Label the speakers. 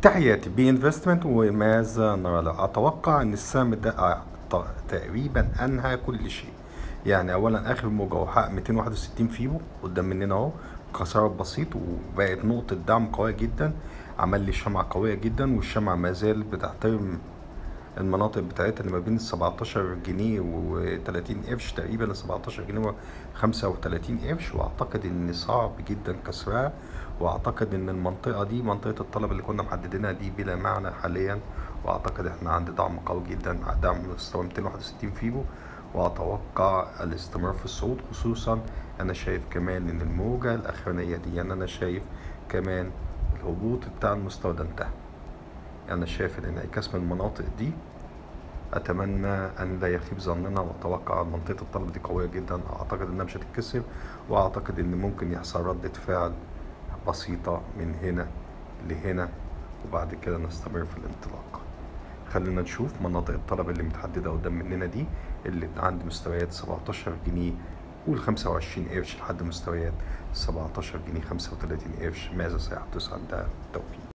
Speaker 1: تحياتي بي انفستمنت وماذا نرى له اتوقع ان السهم ده آه، ط- تقريبا انهى كل شيء يعني اولا اخر موجه هو حقق 261 فيبو قدام مننا اهو خسارة بسيط وبقت نقطة دعم قوية جدا عمل لي شمعة قوية جدا والشمعة ما زال بتحترم المناطق بتاعتها اللي ما بين 17 جنيه و30 قرش تقريبا ل 17 جنيه و 35 قرش واعتقد ان صعب جدا كسرها واعتقد ان المنطقه دي منطقه الطلب اللي كنا محددينها دي بلا معنى حاليا واعتقد احنا عند دعم قوي جدا دعم مستوى 261 فيبو واتوقع الاستمرار في الصعود خصوصا انا شايف كمان ان الموجه الاخرانيه دي يعني انا شايف كمان الهبوط بتاع المستوى ده انتهى أنا شايف الانعكاس من المناطق دي أتمنى أن لا يخيب ظننا وأتوقع أن منطقة الطلب دي قوية جدا أعتقد إنها مش هتتكسر وأعتقد إن ممكن يحصل ردة فعل بسيطة من هنا لهنا وبعد كده نستمر في الانطلاق خلينا نشوف مناطق الطلب اللي متحددة قدام مننا دي اللي عند مستويات 17 جنيه قول 25 قرش لحد مستويات 17 جنيه 35 قرش ماذا سيحدث عندها التوفيق